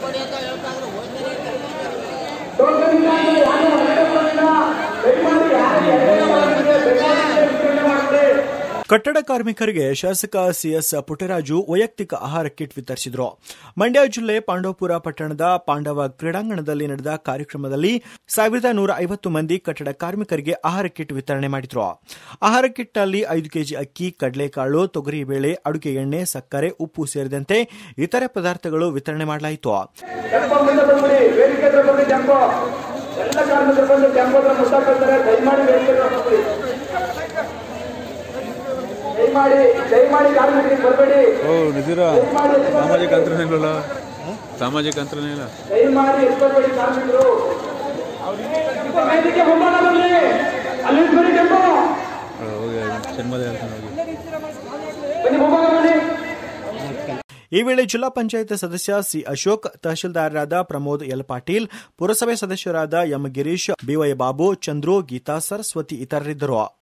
ಕಟ್ಟಡ ಕಾರ್ಮಿಕರಿಗೆ ಶಾಸಕ ಸಿಎಸ್ ಪುಟ್ಟರಾಜು ವೈಯಕ್ತಿಕ ಆಹಾರ ಕಿಟ್ ವಿತರಿಸಿದರು ಮಂಡ್ಯ ಜಿಲ್ಲೆ ಪಾಂಡವಪುರ ಪಟ್ಟಣದ ಪಾಂಡವ ಕ್ರೀಡಾಂಗಣದಲ್ಲಿ ನಡೆದ ಕಾರ್ಯಕ್ರಮದಲ್ಲಿ ಸಾವಿರದ ನೂರ ಐವತ್ತು ಮಂದಿ ಕಟ್ಟಡ ಕಾರ್ಮಿಕರಿಗೆ ಆಹಾರ ಕಿಟ್ ವಿತರಣೆ ಮಾಡಿದ್ರು ಆಹಾರ ಕಿಟ್ ಅಲ್ಲಿ ಐದು ಕೆಜಿ ಅಕ್ಕಿ ಕಡಲೆಕಾಳು ತೊಗರಿಬೇಳೆ ಅಡುಗೆ ಎಣ್ಣೆ ಸಕ್ಕರೆ ಉಪ್ಪು ಸೇರಿದಂತೆ ಇತರೆ ಪದಾರ್ಥಗಳು ವಿತರಣೆ ಮಾಡಲಾಯಿತು ಟೆಂಪೋ ಮುಂದೆ ಬಂದ್ಬಿಡಿ ವೇದಿಕೆ ಹತ್ರ ಬಂದು ಟೆಂಪೋ ಎಲ್ಲ ಕಾರ್ಮಿಕರು ಬಂದು ಟೆಂಪೋ ಹತ್ರ ಮುಟ್ಟಾಕ್ತಾರೆ ದಯಮಾಡಿ ವೇದಿಕೆ ಹತ್ರ ಬಂದ್ಬಿಡಿ ದಯಮಾಡಿ ದಯಮಾಡಿ ಕಾರ್ಮಿಕರಿಗೆ ಬರಬೇಡಿ ಓ ನಿಜರ ಸಾಮಾಜಿಕ ಅಂತರನೇ ಇಲ್ಲಲ್ಲ ಸಾಮಾಜಿಕ ಅಂತರನೇ ಇಲ್ಲ ದಯಮಾಡಿ ಎತ್ಕೊಳ್ಬೇಡಿ ಕಾರ್ಮಿಕರು ಟೆಂಪೋ ವೇದಿಕೆ ಮುಂಭಾಗ ಬರಲಿ ಅಲ್ಲಿ ಬನ್ನಿ ಟೆಂಪೋ ಆ, ಹೋಗಿ ಜನ್ಮದ ಹೇಳ್ತಾನೆ ಹೋಗಿ ಬನ್ನಿ ಮುಂಭಾಗ ಬನ್ನಿ ಈ ವೇಳೆ ಜಿಲ್ಲಾ ಪಂಚಾಯತ್ ಸದಸ್ಯ ಸಿ ಅಶೋಕ್ ತಹಶೀಲ್ದಾರರಾದ ಪ್ರಮೋದ್ ಎಲ್ ಪಾಟೀಲ್ ಪುರಸಭೆ ಸದಸ್ಯರಾದ ಎಂ ಗಿರೀಶ್ ಬಿವೈ ಬಾಬು ಚಂದ್ರು ಗೀತಾ ಸರಸ್ವತಿ ಇತರರಿದ್ದರು